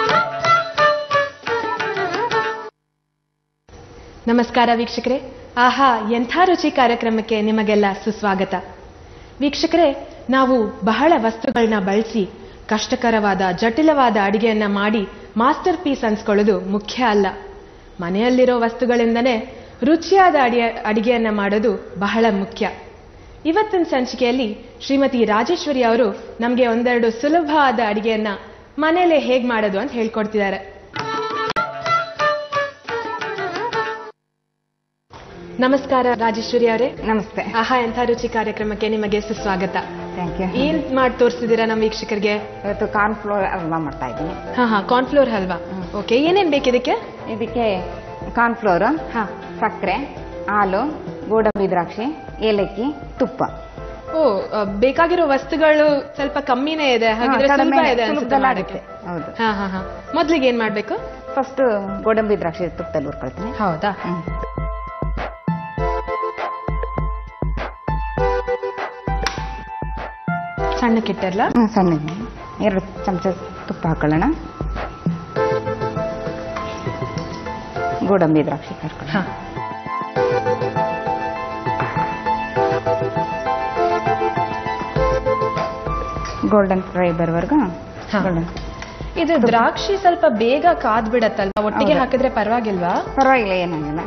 ನಮಸ್ಕಾರ ವೀಕ್ಷಕರೇ ಆಹಾ ಎಂಥ ರುಚಿ ಕಾರ್ಯಕ್ರಮಕ್ಕೆ ನಿಮಗೆಲ್ಲ ಸುಸ್ವಾಗತ ವೀಕ್ಷಕರೇ ನಾವು ಬಹಳ ವಸ್ತುಗಳನ್ನ ಬಳಸಿ ಕಷ್ಟಕರವಾದ ಜಟಿಲವಾದ ಅಡಿಗೆಯನ್ನ ಮಾಡಿ ಮಾಸ್ಟರ್ ಪೀಸ್ ಅನ್ಸ್ಕೊಳ್ಳೋದು ಮುಖ್ಯ ಅಲ್ಲ ಮನೆಯಲ್ಲಿರೋ ವಸ್ತುಗಳಿಂದನೇ ರುಚಿಯಾದ ಅಡಿಗೆ ಅಡಿಗೆಯನ್ನ ಮಾಡೋದು ಬಹಳ ಮುಖ್ಯ ಇವತ್ತಿನ ಸಂಚಿಕೆಯಲ್ಲಿ ಶ್ರೀಮತಿ ರಾಜೇಶ್ವರಿ ಅವರು ನಮಗೆ ಒಂದೆರಡು ಸುಲಭವಾದ ಅಡಿಗೆಯನ್ನ ಮನೆಯಲ್ಲೇ ಹೇಗ್ ಮಾಡೋದು ಅಂತ ಹೇಳ್ಕೊಡ್ತಿದ್ದಾರೆ ನಮಸ್ಕಾರ ರಾಜೇಶ್ವರಿ ಅವರೇ ನಮಸ್ತೆ ಆಹಾ ಎಂಥ ರುಚಿ ಕಾರ್ಯಕ್ರಮಕ್ಕೆ ನಿಮಗೆ ಸುಸ್ವಾಗತ ಥ್ಯಾಂಕ್ ಯು ಏನ್ ಮಾಡಿ ತೋರಿಸ್ತಿದ್ದೀರಾ ನಮ್ಮ ವೀಕ್ಷಕರಿಗೆ ಇವತ್ತು ಕಾರ್ನ್ ಫ್ಲೋರ್ ಹಲ್ವಾ ಮಾಡ್ತಾ ಇದ್ದೀನಿ ಹಾ ಹಾ ಕಾರ್ನ್ಫ್ಲೋರ್ ಹಲ್ವಾ ಓಕೆ ಏನೇನ್ ಬೇಕಿದಕ್ಕೆ ಇದಕ್ಕೆ ಕಾರ್ನ್ ಫ್ಲೋರ್ ಹಾ ಸಕ್ಕರೆ ಹಾಲು ಗೋಡಂಬಿ ದ್ರಾಕ್ಷಿ ಏಲಕ್ಕಿ ತುಪ್ಪ ಓ ಅ, ಬೇಕಾಗಿರೋ ವಸ್ತುಗಳು ಸ್ವಲ್ಪ ಕಮ್ಮಿನೇ ಇದೆ ಹಾಗಿದ್ರೆ ಹಾ, ಸುಲಭ ಕಡಿಮೆ- ಇದೆ ಅನ್ಸುತ್ತೆ ಸುಲಭದಲ್ಲಿ ಮಾಡಕ್ಕೆ ಆಗುತ್ತೆ. ಹೌದು ಹಾ ಹಾ ಹಾ ಮೊದ್ಲಿಗೆ ಏನ್ ಮಾಡ್ಬೇಕು ಫಸ್ಟ್ ಗೋಡಂಬಿ ದ್ರಾಕ್ಷಿ ತುಪ್ಪದಲ್ಲಿ ಹುರ್ಕೊಳ್ತೀನಿ ಹೌದಾ ಹ್ಮ್. ಸಣ್ಣಕ್ಕಿಟ್ಟಿರ್ಲ ಹ್ಮ್, ಸಣ್ಣಗೆ ಎರಡು ಚಮಚ ತುಪ್ಪ ಹಾಕೊಳ್ಳೋಣ ಗೋಡಂಬಿ ದ್ರಾಕ್ಷಿ ಕರ್ಕೊಳ್ಳೋಣ ಹಾ ಗೋಲ್ಡನ್ ಫ್ರೈ ಬರೋವರೆಗೂ ಹಾ. ಗೋಲ್ಡನ್ ಇದು ದ್ರಾಕ್ಷಿ ಸ್ವಲ್ಪ ಬೇಗ ಕಾದ್ ಬಿಡತ್ತಲ್ವಾ ಒಟ್ಟಿಗೆ ಹೌದು. ಹಾಕಿದ್ರೆ ಪರವಾಗಿಲ್ವಾ ಪರವಾಗಿಲ್ಲ ಏನಾಗಲ್ಲ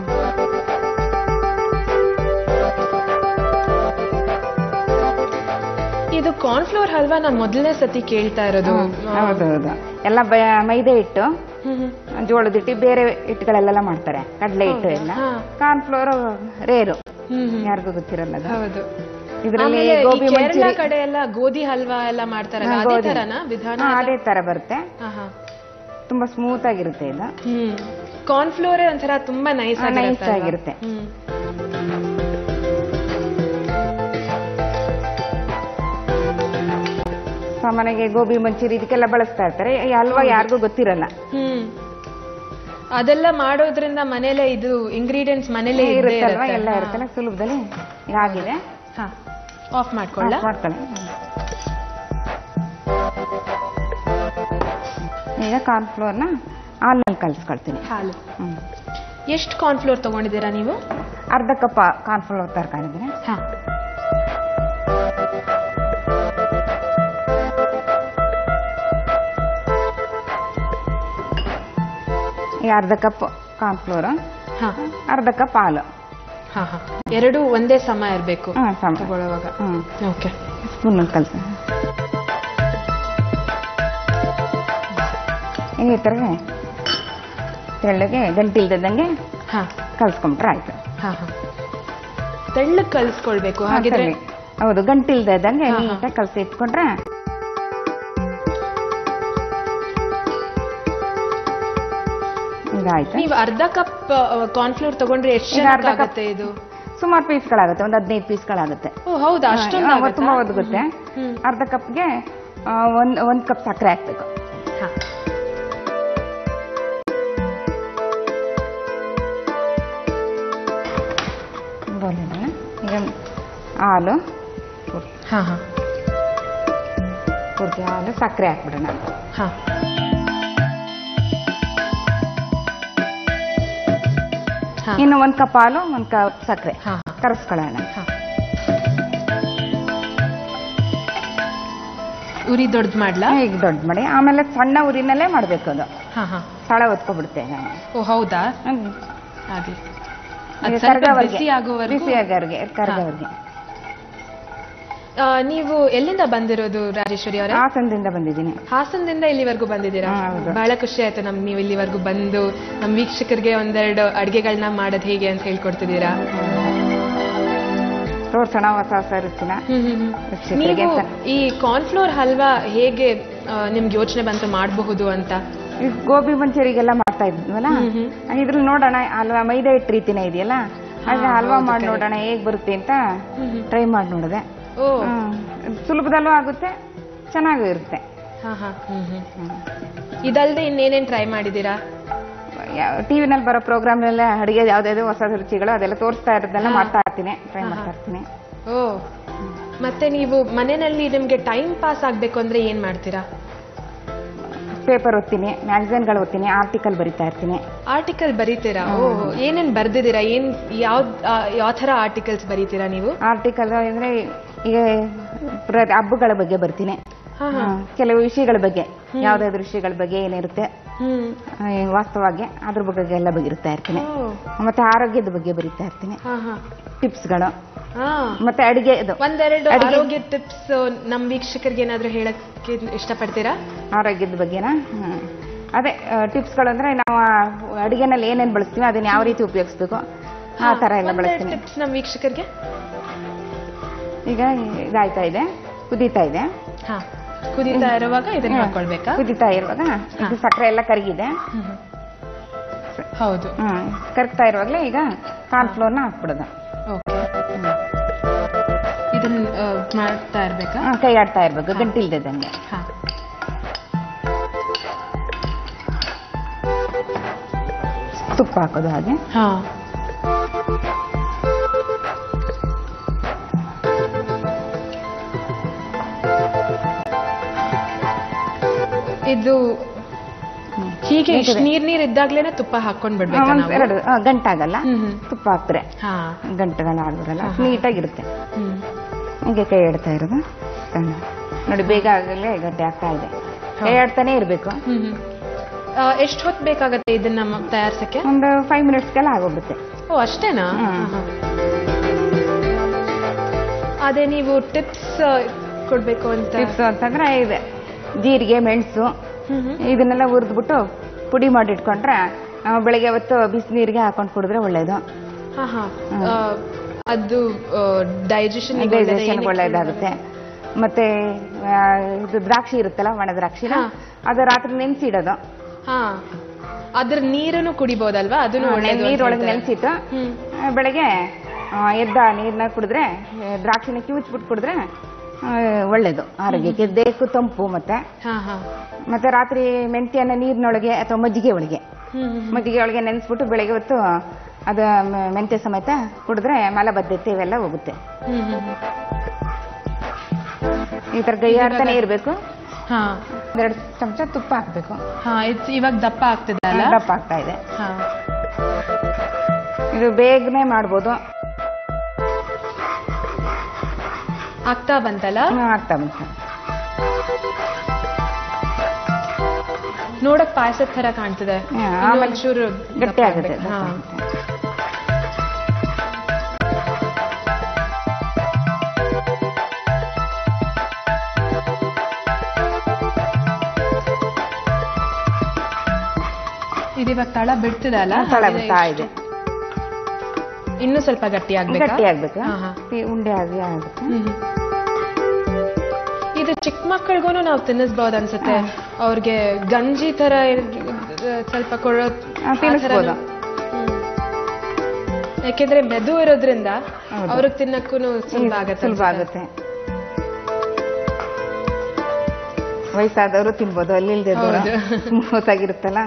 ಇದು ಕಾರ್ನ್ಫ್ಲೋರ್ ಹಲ್ವಾ ನಾನು ಮೊದಲನೇ ಸತಿ ಕೇಳ್ತಾ ಇರೋದು ಹೌದು ಹೌದು ಎಲ್ಲ ಬ- ಮೈದೆ ಹಿಟ್ಟು ಹ್ಮ್ ಹ್ಮ್ ಜೋಳದ ಹಿಟ್ಟು ಬೇರೆ ಹಿಟ್ಟುಗಳೆಲ್ಲ ಮಾಡ್ತಾರೆ ಕಡಲೆ ಹಿಟ್ಟು ಎಲ್ಲ ಹಾ. ಕಾರ್ನ್ ಫ್ಲೋರ್ ರೇರು ಹ್ಮ್ ಹ್ಮ್ ಯಾರಿಗೂ ಗೊತ್ತಿರಲ್ಲ ಅದು ಹೌದು ಇದರಲ್ಲಿ ಆಮೇಲೆ ಈ ಗೋಬಿ ಕೇರಳ ಮಂಚೂರಿ ಕಡೆ ಎಲ್ಲ ಗೋಧಿ ಹಲ್ವಾ ಎಲ್ಲ ಮಾಡ್ತಾರಲ್ಲ ಹಾ, ಅದೇ ಗೋಧಿ. ತರನಾ ವಿಧಾನ ಹಾ, ಎಲ್ಲ? ಅದೇ ತರ ಬರುತ್ತೆ ಹಾ, ಹಾ. ತುಂಬಾ ಸ್ಮೂತ್ ಆಗಿರುತ್ತೆ ಇದು ಹ್ಮ್ ಕಾರ್ನ್ಫ್ಲೋರ್ ಒಂಥರ ತುಂಬಾ ನೈಸ್ ಹಾ, ಆಗಿರುತ್ತೆ nice ಅಲ್ವಾ? ಆಗಿರುತ್ತೆ. ಹ್ಮ್ ಸಾಮಾನ್ಯಗೆ ಗೋಬಿ ಮಂಚೂರಿ ಇದಕ್ಕೆಲ್ಲ ಬಳಸ್ತಾ ಇರ್ತಾರೆ ಈ ಹಲ್ವಾ ಯಾರಿಗೂ ಗೊತ್ತಿರಲ್ಲ ಹ್ಮ್ ಅದೆಲ್ಲ ಮಾಡೋದ್ರಿಂದ ಮನೇಲೆ ಇದು ಇಂಗ್ರೀಡಿಯೆಂಟ್ಸ್ ಮನೇಲೆ ಇದ್ದೇ ಇರುತ್ತಲ್ವಾ ಇರುತ್ತೆ. ಎಲ್ಲ ಹಾ. ಇರುತ್ತಲ್ಲ ಸುಲಭದಲ್ಲಿ ಆಗಿದೆ ಹಾ ಆಫ್ ಮಾಡ್ಕೊಳ್ಳ ಮಾಡ್ಕೊಳ್ಳಿ ಈಗ ಕಾರ್ನ್ ಫ್ಲೋರ್ನ ಹಾಲಿನಲ್ಲಿ ಕಲಿಸ್ಕೊಳ್ತೀನಿ ಹಾಲು ಹ್ಮ್ ಎಷ್ಟು ಕಾರ್ನ್ಫ್ಲೋರ್ ತಗೊಂಡಿದ್ದೀರಾ ನೀವು ಅರ್ಧ ಕಪ್ ಕಾರ್ನ್ ಫ್ಲೋರ್ ತರ್ಕೊಂಡಿದ್ದೀನಿ ಹಾ ಈ ಅರ್ಧ ಕಪ್ ಕಾರ್ನ್ ಫ್ಲೋರ್ ಹಾ ಅರ್ಧ ಕಪ್ ಹಾಲು ಹಾ ಹಾ ಎರಡು ಒಂದೇ ಸಮ ಇರಬೇಕು ಹಾ ಸಮ ತಗೊಳ್ಳುವಾಗ ಹ್ಮ್ ಓಕೆ ಸ್ಪೂನಲ್ಲಿ ಕಲಸಿ ಈ ಥರ ತೆಳ್ಳಗೆ ಗಂಟೆ ಇಲ್ದಂಗೆ ಹಾ ಕಲ್ಸ್ಕೊಂಡ್ರೆ ಆಯ್ತು ಹಾ ಹಾ ತೆಳ್ಳಗ್ ಕಲ್ಸ್ಕೊಳ್ಬೇಕು ಹಾಗಿದ್ರೆ ಸರಿ. ಹೌದು ಗಂಟೆ ಇಲ್ದಂಗೆ ಹಾ, ಹಾ. ನೀಟಾಗಿ ಕಲಸಿ ಇಟ್ಕೊಂಡ್ರೆ ಇದಾಯ್ತು ನೀವು ಅರ್ಧ ಕಪ್ ಕಾರ್ನ್ಫ್ಲೋರ್ ತಗೊಂಡ್ರೆ ಎಷ್ಟು ಈಗ ಅರ್ಧ ಜನಕ್ಕೆ ಕಪ್ ಆಗುತ್ತೆ ಇದು ಸುಮಾರು ಪೀಸ್ಗಳಾಗುತ್ತೆ ಒಂದು ಹದಿನೈದು ಪೀಸ್ಗಳಾಗುತ್ತೆ ಓ ಹೌದಾ ಅಷ್ಟೊಂದು ಹಾ, ತುಂಬಾ ಒದಗುತ್ತೆ ಹ್ಮ್. ಅರ್ಧ ಕಪ್ಗೆ ಒಂದ್ ಒಂದ್ ಕಪ್ ಸಕ್ಕರೆ ಹಾಕ್ಬೇಕು ಹಾ ಬೌಲಿನ ಈಗ ಹಾಲು ಹಾ ಹಾ ಪೂರ್ತಿ ಹಾಲು ಸಕ್ಕರೆ ಹಾಕ್ಬಿಡೋಣ ಹಾ ಹಾ ಇನ್ನು ಒಂದ್ ಕಪ್ ಹಾಲು ಒಂದ್ ಕಪ್ ಸಕ್ಕರೆ ಹಾ ಕರೆಸ್ಕೊಳ್ಳೋಣ ಹಾ ಉರಿ ದೊಡ್ಡದು ಮಾಡ್ಲಾ ಈಗ ದೊಡ್ಡ ಮಾಡಿ ಆಮೇಲೆ ಸಣ್ಣ ಉರಿನಲ್ಲೇ ಮಾಡ್ಬೇಕು ಅದು ಹಾ ಹಾ ತಳ ಹೊತ್ಕೊಬಿಡುತ್ತೆ ಓ ಹೌದಾ ಹ್ಮ್. ಆಗ್ಲಿ ಈಗ ಅದ್ ಸ್ವಲ್ಪ ಕರ್ಗವರ್ಗೆ. ಬಿಸಿ ಆಗೋವರೆಗೂ ಬಿಸಿ ಆಗೋವರೆಗೆ ಕರ್ಗವರ್ಗೆ ಆ, ನೀವು ಎಲ್ಲಿಂದ ಬಂದಿರೋದು ರಾಜೇಶ್ವರಿ ಅವರೇ ಹಾಸನದಿಂದ ಬಂದಿದ್ದೀನಿ ಹಾಸನದಿಂದ ಇಲ್ಲಿವರೆಗೂ ಬಂದಿದ್ದೀರಾ ಹಾ, ಹೌದು. ಬಹಳ ಖುಷಿ ಆಯ್ತು ನಮ್ಗೆ ನೀವು ಇಲ್ಲಿವರೆಗೂ ಬಂದು ನಮ್ಮ ವೀಕ್ಷಕರಿಗೆ ಒಂದೆರಡು ಅಡಿಗೆಗಳನ್ನ ಮಾಡೋದು ಹೇಗೆ ಅಂತ ಹೇಳ್ಕೊಡ್ತಿದ್ದೀರಾ ತೋರ್ಸೋಣ ಹೊಸ ಹೊಸ ರುಚಿನ ಹ್ಮ್, ಹ್ಮ್, ಹ್ಮ್. ವೀಕ್ಷಕರಿಗೆ ನೀವು ಅಂತ. ಈ ಕಾರ್ನ್ಫ್ಲೋರ್ ಹಲ್ವಾ ಹೇಗೆ ಆ, ನಿಮ್ಗೆ ಯೋಚನೆ ಬಂತು ಮಾಡಬಹುದು ಅಂತ ಈಗ ಗೋಬಿ ಮಂಚೂರಿಗೆಲ್ಲ ಮಾಡ್ತಾ ಇದ್ವಲ್ಲ ಹ್ಮ್, ಹ್ಮ್. ಇದ್ರಲ್ಲಿ ನೋಡೋಣ ಹಲ್ವಾ ಮೈದಾ ಹಿಟ್ಟು ರೀತಿನೇ ಇದೆಯಲ್ಲ ಹಾಗೆ ಹಾ, ಹಲ್ವಾ ಹೌದು, ಮಾಡಿ correct. ನೋಡೋಣ ಹೇಗ್ ಬರುತ್ತೆ ಅಂತ ಹ್ಮ್, ಹ್ಮ್. ಟ್ರೈ ಮಾಡಿ ನೋಡಿದೆ ಓ ಹ್ಮ್. ಸುಲಭದಲ್ಲೂ ಆಗುತ್ತೆ ಚೆನ್ನಾಗೂ ಇರುತ್ತೆ ಹಾ ಹಾ ಹ್ಮ್ ಹ್ಮ್ ಇದಲ್ದೆ ಇನ್ನೇನೇನ್ ಟ್ರೈ ಮಾಡಿದ್ದೀರಾ ಟಿವಿನಲ್ಲಿ ಬರೋ ಪ್ರೋಗ್ರಾಮ್ ಎಲ್ಲ ಅಡಿಗೆ ಯಾವ್ದಾದ್ರು ಹೊಸ ರುಚಿಗಳು ಅದೆಲ್ಲ ತೋರಿಸ್ತಾ ಇರೋದೆಲ್ಲ ಹಾ. ಮಾಡ್ತಾ ಇರ್ತೀನಿ ಟ್ರೈ ಹಾ, ಮಾಡ್ತಾ ಹಾ. ಇರ್ತೀನಿ ಓ ಮತ್ತೆ ನೀವು ಮನೆಯಲ್ಲಿ ನಿಮ್ಗೆ ಟೈಮ್ ಪಾಸ್ ಆಗ್ಬೇಕು ಅಂದ್ರೆ ಏನ್ ಮಾಡ್ತೀರಾ ಪೇಪರ್ ಓದ್ತೀನಿ ಮ್ಯಾಗಝೈನ್ಗಳು ಓದ್ತೀನಿ ಆರ್ಟಿಕಲ್ ಬರಿತಾ ಇರ್ತೀನಿ ಆರ್ಟಿಕಲ್ ಬರೀತೀರಾ ಓ ಏನೇನ್ ಬರ್ದಿದ್ದೀರಾ ಏನ್ ಯಾವ ಯಾವ ತರ ಆರ್ಟಿಕಲ್ಸ್ ಬರೀತೀರಾ ನೀವು ಆರ್ಟಿಕಲ್ ಅಂದ್ರೆ ಈಗ ಪ್ರ- ಹಬ್ಬಗಳ ಬಗ್ಗೆ ಬರ್ತೀನಿ ಹಾ ಹಾ ಹ್ಮ್. ಕೆಲವು ವಿಷಯಗಳ ಬಗ್ಗೆ ಯಾವ್ದಾದ್ರು ವಿಷಯಗಳ ಬಗ್ಗೆ ಏನಿರುತ್ತೆ ಹ್ಮ್ ಆ, ವಾಸ್ತವವಾಗಿ ಅದ್ರ ಬಗ್ಗೆ ಎಲ್ಲ ಬಗಿರ್ತಾ ಇರ್ತೀನಿ ಓ, ಮತ್ತೆ ಆರೋಗ್ಯದ ಬಗ್ಗೆ ಬರಿತಾ ಇರ್ತೀನಿ ಹಾ ಹಾ ಟಿಪ್ಸ್ಗಳು ಹಾ ಮತ್ತೆ ಅಡಿಗೆ ಇದು ಒಂದೆರಡು ಅಡಿಗೆ- ಆರೋಗ್ಯ ಟಿಪ್ಸ್ ನಮ್ ವೀಕ್ಷಕರಿಗೆ ಏನಾದ್ರೂ ಹೇಳಕ್ಕೆ ಇಷ್ಟಪಡ್ತೀರಾ ಆರೋಗ್ಯದ ಬಗ್ಗೆನಾ ಹ್ಮ್. ಅದೇ ಟಿಪ್ಸ್ಗಳು ಅಂದ್ರೆ ನಾವು ಅಡಿಗೆನಲ್ಲಿ ಏನೇನ್ ಬಳಸ್ತೀವಿ ಅದನ್ನ ಯಾವ ರೀತಿ ಉಪಯೋಗಿಸ್ಬೇಕು ಆ ತರ ಎಲ್ಲ ಬಳಸ್ತೀನಿ ಟಿಪ್ಸ್ ನಮ್ ವೀಕ್ಷಕರಿಗೆ ಈಗ ಇದಾಯ್ತಾ ಇದೆ ಕುದೀತಾ ಇದೆ ಹಾ ಕುದೀತಾ ಇರುವಾಗ ಇದನ್ನ ಹ್ಮ್. ಹಾಕೊಳ್ಬೇಕಾ ಕುದೀತಾ ಇರುವಾಗ ಇದು ಸಕ್ಕರೆ ಎಲ್ಲ ಕರಗಿದೆ ಹ್ಮ್. ಹೌದು ಹ್ಮ್ ಕರಗ್ತಾ ಇರುವಾಗಲೇ ಈಗ ಕಾರ್ನ್ಫ್ಲೋರ್ನ ಹಾಕ್ಬಿಡೋದು ಓಕೆ ಇದನ್ನ ಆ, ಮಾಡ್ತಾ ಇರ್ಬೇಕಾ ಹ್ಮ್, ಕೈ ಆಡ್ತಾ ಇರ್ಬೇಕು ಗಂಟಿಲ್ದಂಗೆ ಹಾ ತುಪ್ಪ ಹಾಕೋದು ಹಾಗೆ ಹಾ ಇದು ಹ್ಮ್. ಹೀಗೆ ಇಷ್ಟ್ ಬೇಕಿದೆ. ನೀರ್ ನೀರ್ ಇದ್ದಾಗ್ಲೇನೆ ತುಪ್ಪ ಹಾಕೊಂಡ್ ಬಿಡ್ಬೇಕಾ ಒಂದ್ ನಾವು ಎರಡು ಆ, ಗಂಟಾಗಲ್ಲ ಹ್ಮ್ ಹ್ಮ್. ತುಪ್ಪ ಹಾಕ್ತಾರೆ ಹಾ ಗಂಟುಗಳು ಆಡ್ಬಿಡಲ್ಲ ಹಾ, ಹಾ. ನೀಟಾಗಿರುತ್ತೆ ಹ್ಮ್ ಹಿಂಗೆ ಕೈ ಆಡ್ತಾ ಇರೋದು ಕಣ್ಣು. ನೋಡಿ ಬೇಗ ಆಗಲೇ ಗಟ್ಟಿ ಆಗ್ತಾ ಇದೆ ಕೈ ಆಡ್ತಾನೆ ಇರಬೇಕು ಹ್ಮ್ ಹ್ಮ್ ಆ, ಎಷ್ಟ್ ಹೊತ್ ಬೇಕಾಗತ್ತೆ ಇದನ್ನ ಮ- ತಯಾರ್ಸಕ್ಕೆ ಒಂದು ಫೈವ್ ಮಿನಿಟ್ಸ್ಗೆಲ್ಲ ಆಗೋಗುತ್ತೆ ಓ ಅಷ್ಟೇನಾ ಹ್ಮ್. ಹಾ, ಹಾ. ಅದೇ ನೀವು ಟಿಪ್ಸ್ ಕೊಡ್ಬೇಕು ಅಂತ ಟಿಪ್ಸ್ ಅಂತಂದ್ರೆ ಇದೆ ಜೀರಿಗೆ ಮೆಣಸು ಹ್ಮ್ ಹ್ಮ್. ಇದನ್ನೆಲ್ಲ ಹುರಿದ್ಬಿಟ್ಟು ಪುಡಿ ಮಾಡಿ ಇಟ್ಕೊಂಡ್ರೆ ಆ, ಬೆಳಗ್ಗೆ ಹೊತ್ತು ಬಿಸಿನೀರಿಗೆ ಹಾಕೊಂಡು ಕುಡಿದ್ರೆ ಒಳ್ಳೇದು ಹಾ ಹಾ ಆ, ಅದು ಡೈಜೆಷನ್ ಡೈಜೆಷನ್ ಒಳ್ಳೇದಾಗುತ್ತೆ ಮತ್ತೆ ಆ, ಇದು ದ್ರಾಕ್ಷಿ ಇರುತ್ತಲ್ಲ ಒಣ ದ್ರಾಕ್ಷಿನ ಹಾ. ಅದು ರಾತ್ರಿ ನೆನೆಸಿಡೋದು ಹಾ ಅದ್ರ ನೀರನ್ನು ಕುಡಿಬೋದಲ್ವಾ ಅದನ್ನು ಒಳ್ಳೇದು ಅಂತ ನೀರೊಳಗೆ ಹೇಳ್ತಾರೆ. ನೆನೆಸಿಟ್ಟು ಹ್ಮ್ ಬೆಳಗ್ಗೆ ಆ, ಎದ್ದ ನೀರನ್ನ ಕುಡಿದ್ರೆ ಆ, ದ್ರಾಕ್ಷಿನ ಕಿವುಚ್ಬಿಟ್ಟು ಕುಡಿದ್ರೆ ಆ, ಒಳ್ಳೇದು ಆರೋಗ್ಯಕ್ಕೆ ದೇಹಕ್ಕೂ ತಂಪು ಮತ್ತೆ ಹಾ ಹಾ ಮತ್ತೆ ರಾತ್ರಿ ಮೆಂತ್ಯನ ನೀರಿನೊಳಗೆ ಅಥವಾ ಮಜ್ಜಿಗೆ ಒಳಗೆ ಹ್ಮ್ ಹ್ಮ್ ಮಜ್ಜಿಗೆ ಒಳಗೆ ನೆನೆಸ್ಬಿಟ್ಟು ಬೆಳಗ್ಗೆ ಹೊತ್ತು ಅದು ಮ- ಮೆಂತ್ಯ ಸಮೇತ ಕುಡಿದ್ರೆ ಮಲಬದ್ಧತೆ ಇವೆಲ್ಲ ಹೋಗುತ್ತೆ ಹ್ಮ್ ಹ್ಮ್ ಹ್ಮ್. ಈ ತರ ಕೈ ಆಡ್ತಾನೆ ಇರಬೇಕು ಹಾ ಒಂದೆರಡು ಚಮಚ ತುಪ್ಪ ಹಾಕ್ಬೇಕು ಹಾ ಇದ್ ಇವಾಗ ದಪ್ಪ ಆಗ್ತಿದೆ ಅಲ್ಲ ದಪ್ಪ ಆಗ್ತಾ ಇದೆ ಹಾ ಇದು ಬೇಗನೆ ಮಾಡ್ಬೋದು ಆಗ್ತಾ ಬಂತಲ್ಲ ಹ್ಮ್, ಆಗ್ತಾ ಬಂತು ನೋಡಕ್ ಪಾಯಸದ ತರ ಕಾಣ್ತಿದೆ ಹ್ಮ್, ಇನ್ನು ಆಮೇಲೆ ಒಂಚೂರು ಗಟ್ಟಿ ದಪ್ಪ ಆಗುತ್ತೆ ಆಗ್ಬೇಕು. ಹಾ. ಇದಿವಾಗ ತಳ ಬಿಡ್ತಿದೆ ಅಲ್ಲ ತಳ ಹಾಗಾದ್ರೆ ಬಿಡ್ತಾ ಇಷ್ಟು- ಇದೆ ಇನ್ನೂ ಸ್ವಲ್ಪ ಗಟ್ಟಿ ಆಗ್ಬೇಕಾ ಗಟ್ಟಿ ಆಗ್ಬೇಕು ಹಾ, ಹಾ. ಈ ಉಂಡೆ ಆಗಿ ಆಗುತ್ತೆ ಹ್ಮ್ ಹ್ಮ್. ಇದು ಚಿಕ್ಕ ಮಕ್ಕಳಿಗೂ ನಾವು ತಿನ್ನಿಸ್ಬೋದು ಅನ್ಸುತ್ತೆ ಅವ್ರಿಗೆ ಗಂಜಿ ತರ ಇರ್- ಸ್ವಲ್ಪ ಕೊಡೋ ಆ, ಆ ತಿನ್ನಿಸ್ಬೋದು. ಥರನೂ. ಹ್ಮ್. ಯಾಕೆಂದ್ರೆ ಮೆದು ಇರೋದ್ರಿಂದ ಹೌದು. ಅವ್ರಿಗೆ ತಿನ್ನಕ್ಕೂ ಸುಲಭ ಆಗತ್ತೆ ಸುಲಭ ಅನ್ಸುತ್ತೆ. ಆಗುತ್ತೆ ವಯಸ್ಸಾದವರು ತಿನ್ಬೋದು ಅಲ್ಲಿ ಇಲ್ದೇ ಹೌದು. ಮೂವತ್ತಾಗಿರುತ್ತಲ್ಲ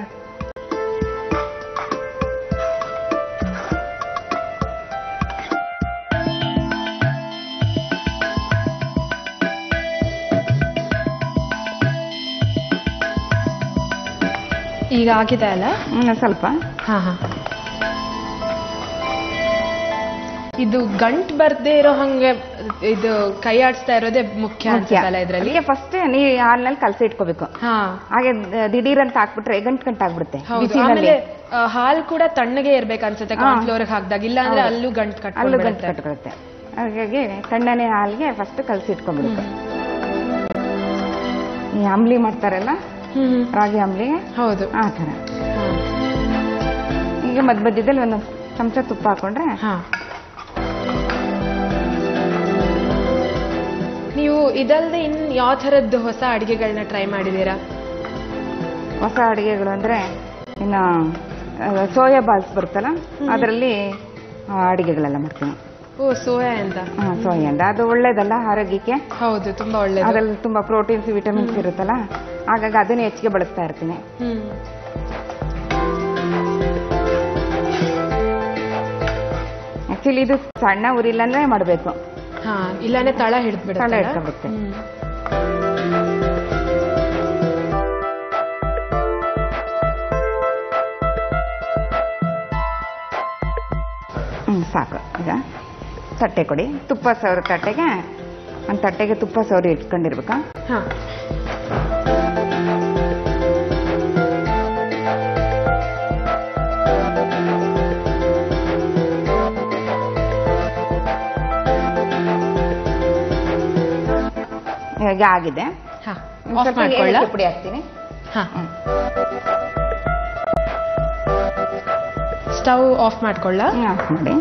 ಈಗ ಆಗಿದೆ ಅಲ್ಲ ಹ್ಮ್, ಸ್ವಲ್ಪ ಹಾ ಹಾ ಇದು ಗಂಟ್ ಬರ್ದೇ ಇರೋ ಹಂಗೆ ಇದು ಕೈ ಆಡಿಸ್ತಾ ಇರೋದೇ ಮುಖ್ಯ ಅನ್ಸುತ್ತಲ್ಲ ಇದ್ರಲ್ಲಿ ಅದಕ್ಕೆ ಫಸ್ಟ್ ನೀ ಹಾಲ್ನಲ್ಲಿ ಕಲಸಿ ಇಟ್ಕೋಬೇಕು ಹಾ ಹಾಗೆ ದ- ದಿಢೀರ್ ಅಂತ ಹಾಕ್ಬಿಟ್ರೆ ಗಂಟ್ ಗಂಟ್ ಆಗ್ಬಿಡುತ್ತೆ ಹೌದು ಬಿಸಿನಲ್ಲಿ ಆಮೇಲೆ ಆ, ಹಾಲ್ ಕೂಡ ತಣ್ಣಗೆ ಇರ್ಬೇಕು ಅನ್ಸುತ್ತೆ ಹಾ. ಕಾರ್ನ್ಫ್ಲೋರ್ ಹಾಕ್ದಾಗ ಇಲ್ಲ ಅಂದ್ರೆ ಹೌದು. ಅಲ್ಲೂ ಗಂಟ್ ಅಲ್ಲೂ ಗಂಟ್ ಕಟ್ಕೊಂಡು ಕಟ್ಕೊಳುತ್ತೆ ಹಾಗಾಗಿ ತಣ್ಣನೆ ಹಾಲ್ಗೆ ಫಸ್ಟ್ ಕಲಸಿ ಇಟ್ಕೊಂಡ್ಬಿಡುತ್ತೆ ಈ ಅಂಬ್ಲಿ ಮಾಡ್ತಾರಲ್ಲ ಹ್ಮ್ ರಾಗಿ ಅಂಬ್ಲಿಗೆ ಹೌದು ಆ ಥರ ಹ್ಮ್. ಈಗ ಮಧ್ಯ ಮಧ್ಯದಲ್ಲಿ ಒಂದು ಚಮಚ ತುಪ್ಪ ಹಾಕೊಂಡ್ರೆ ಹಾ ನೀವು ಇದಲ್ದೆ ಇನ್ ಯಾವ ಥರದ್ದು ಹೊಸ ಅಡಿಗೆಗಳನ್ನ ಟ್ರೈ ಮಾಡಿದೀರಾ ಹೊಸ ಅಡಿಗೆಗಳು ಅಂದ್ರೆ ಇನ್ನು ಸೋಯಾ ಬಾಲ್ಸ್ ಬರುತ್ತಲ್ಲ ಅದರಲ್ಲಿ ಅಡಿಗೆಗಳೆಲ್ಲ ಮಾಡ್ತೀನಿ ಓ ಸೋಯಾ ಅಂತ ಹಾ, ಸೋಯಾ ಅಂತ ಅದು ಒಳ್ಳೇದಲ್ಲ ಆರೋಗ್ಯಕ್ಕೆ ಹೌದು ತುಂಬಾ ಒಳ್ಳೇದು ಅದರಲ್ಲಿ ತುಂಬಾ ಪ್ರೋಟೀನ್ಸ್ ವಿಟಮಿನ್ಸ್ ಇರುತ್ತಲ್ಲ ಹಾಗಾಗಿ ಅದನ್ನೇ ಹೆಚ್ಚಿಗೆ ಬಳಸ್ತಾ ಇರ್ತೀನಿ ಹ್ಮ್ ಆಕ್ಚುಲಿ ಇದು ಸಣ್ಣ ಉರಿಲನ್ನೇ ಮಾಡಬೇಕು ಹಾ ಇಲ್ಲಾಂದ್ರೆ ತಳ ಹಿಡಿದ್ಬಿಡುತ್ತೆ ತಳ ಹಿಡ್ಕೊಂಡ್ಬಿಡುತ್ತೆ. ಹ್ಮ್, ಸಾಕು ಈಗ ತಟ್ಟೆ ಕೊಡಿ ತುಪ್ಪ ಸವರ ತಟ್ಟೆಗೆ ಒಂದು ತಟ್ಟೆಗೆ ತುಪ್ಪ ಸವರಿ ಇಟ್ಕೊಂಡಿರ್ಬೇಕಾ ಹಾ ಈಗ ಆಗಿದೆ ಹಾ ಒಂದ್ ಆಫ್ ಸ್ವಲ್ಪ ಮಾಡ್ಕೊಳ್ಳ ಏಲಕ್ಕಿ ಪುಡಿ ಹಾಕ್ತೀನಿ ಹಾ ಹ್ಮ್. ಸ್ಟವ್ ಆಫ್ ಮಾಡ್ಕೊಳ್ಳ ಹ್ಮ್, ಆಫ್ ಮಾಡಿ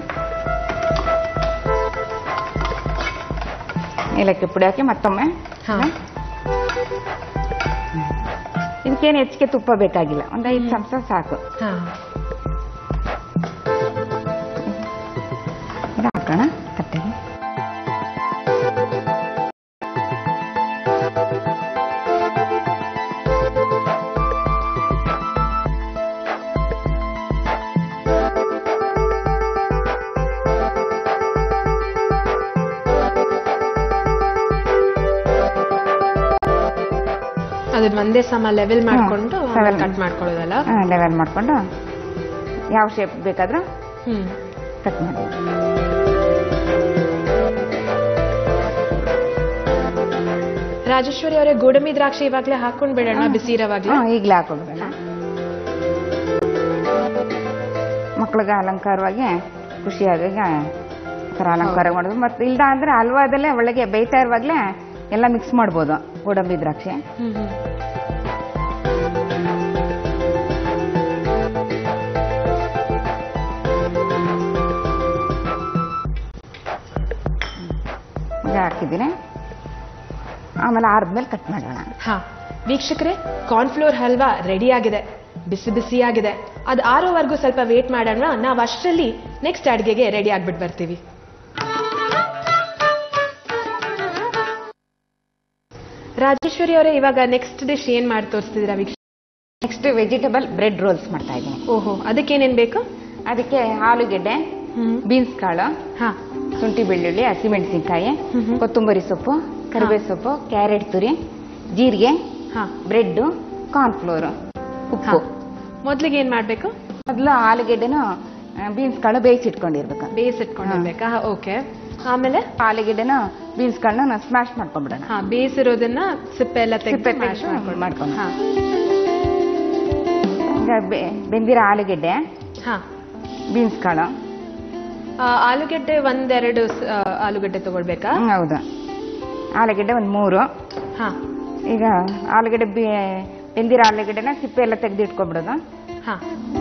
ಏಲಕ್ಕಿ ಪುಡಿ ಹಾಕಿ ಮತ್ತೊಮ್ಮೆ ಹಾ ಇದಕ್ಕೇನು ಹೆಚ್ಚಿಗೆ ತುಪ್ಪ ಬೇಕಾಗಿಲ್ಲ ಒಂದು ಐದು ಚಮಚ ಸಾಕು ಹಾ ಇದು ಹಾಕೋಣ ತಟ್ಟೆಗೆ ಅದನ್ನ ಒಂದೇ ಸಮ ಲೆವೆಲ್ ಮಾಡ್ಕೊಂಡು ಹ್ಮ್, level. ಕಟ್ ಮಾಡ್ಕೊಳ್ಳೋದಲ್ಲ ಲೆವೆಲ್ ಮಾಡಿಕೊಂಡು ಯಾವ ಶೇಪ್ ಬೇಕಾದ್ರೂ ಹ್ಮ್ ಕಟ್ ಮಾಡಿ ರಾಜೇಶ್ವರಿ ಅವರೇ ಗೋಡಂಬಿ ದ್ರಾಕ್ಷಿ ಇವಾಗ್ಲೇ ಹಾಕೊಂಡ್ ಬಿಡೋಣ ಬಿಸಿ ಇರೋವಾಗ್ಲೇ ಹ್ಮ್, ಈಗಲೇ ಹಾಕೋಬಿಡೋಣ ಮಕ್ಳಿಗೆ ಅಲಂಕಾರವಾಗಿ ಖುಷಿಯಾಗಿ ಥರ ಅಲಂಕಾರ ಮಾಡೋದು ಮತ್ತೆ ಇಲ್ದ ಅಂದ್ರೆ ಹಲ್ವಾದಲ್ಲೇ ಒಳಗೆ ಬೇಯ್ತಾ ಇರುವಾಗಲೇ ಎಲ್ಲ ಮಿಕ್ಸ್ ಮಾಡ್ಬೋದು ಗೋಡಂಬಿ ದ್ರಾಕ್ಷಿ ಹ್ಮ್ ಹ್ಮ್ ಈಗ ಹಾಕಿದ್ದೀನಿ ಆಮೇಲೆ ಆರಿದ್ಮೇಲೆ ಕಟ್ ಮಾಡೋಣ ಹಾ ವೀಕ್ಷಕರೇ ಕಾರ್ನ್ಫ್ಲೋರ್ ಹಲ್ವಾ ರೆಡಿ ಆಗಿದೆ ಬಿಸಿ ಬಿಸಿ ಆಗಿದೆ ಅದು ಆರೋವರೆಗೂ ಸ್ವಲ್ಪ ವೇಟ್ ಮಾಡೋಣ ನಾವು ಅಷ್ಟರಲ್ಲಿ ನೆಕ್ಸ್ಟ್ ಅಡುಗೆಗೆ ರೆಡಿ ಆಗ್ಬಿಟ್ಟು ಬರ್ತೀವಿ ರಾಜೇಶ್ವರಿ ಅವರೇ ಇವಾಗ ನೆಕ್ಸ್ಟ್ ಡಿಶ್ ಏನ್ ಮಾಡಿ ತೋರಿಸ್ತಿದ್ದೀರಾ ವೀಕ್ಷ ನೆಕ್ಸ್ಟ್ ವೆಜಿಟೇಬಲ್ ಬ್ರೆಡ್ ರೋಲ್ಸ್ ಮಾಡ್ತಾ ಇದ್ದೀನಿ ಓಹೋ ಅದಕ್ಕೇನೇನ್ ಬೇಕು ಅದಕ್ಕೆ ಆಲೂಗೆಡ್ಡೆ ಹ್ಮ್ ಬೀನ್ಸ್ ಕಾಳು ಹಾ ಶುಂಠಿ ಬೆಳ್ಳುಳ್ಳಿ ಹಸಿಮೆಣಸಿನ್ಕಾಯಿ ಹ್ಮ್ ಹ್ಮ್. ಕೊತ್ತಂಬರಿ ಸೊಪ್ಪು ಕರಿಬೇವು ಸೊಪ್ಪು ಕ್ಯಾರೆಟ್ ತುರಿ ಜೀರಿಗೆ ಹಾ ಬ್ರೆಡ್ ಕಾರ್ನ್ಫ್ಲೋರ್ ಹಾ ಉಪ್ಪು ಮೊದ್ಲಿಗೆ ಏನ್ ಮಾಡ್ಬೇಕು ಮೊದಲು ಆಲೂಗೆಡ್ಡೆನು ಬೀನ್ಸ್ ಕಾಳು ಬೇಯಿಸಿಟ್ಕೊಂಡಿರ್ಬೇಕು ಬೇಯಿಸಿಟ್ಕೊಂಡಿರ್ಬೇಕಾ ಓಕೆ ಆಮೇಲೆ ಆಲೂಗೆಡ್ಡೆನು ಬೀನ್ಸ್ ಕಾಳನ್ನ ಸ್ಮ್ಯಾಶ್ ಮಾಡ್ಕೊಂಡ್ಬಿಡೋಣ ಹಾ ಬೇಯಿಸಿರೋದನ್ನ ಸಿಪ್ಪೆ ಎಲ್ಲ ತೆಗೆದು ಸಿಪ್ಪೆ ಮ್ಯಾಶ್ ತೆಗ್ದು ಮಾಡ್ಕೊಂಡು ಮಾಡ್ಕೊಂಡು. ಹಾ ಈಗ ಬೆ- ಬೆಂದಿರೋ ಆಲೂಗೆಡ್ಡೆ ಹಾ ಬೀನ್ಸ್ ಕಾಳು ಆ, ಆಲೂಗೆಡ್ಡೆ ಒಂದೆರಡು ಸ- ಆ, ಆಲೂಗಡ್ಡೆ ತಗೊಳ್ಬೇಕಾ ಹ್ಮ್, ಹೌದು ಆಲೂಗೆಡ್ಡೆ ಒಂದು ಮೂರು ಹಾ ಈಗ ಆಲೂಗೆಡ್ಡೆ ಬಿ ಬೆಂದಿರೋ ಆಲೂಗೆಡ್ಡೆನ ಸಿಪ್ಪೆ ಎಲ್ಲ ತೆಗೆದು ಇಟ್ಕೊಂಡ್ಬಿಡೋದು ಹಾ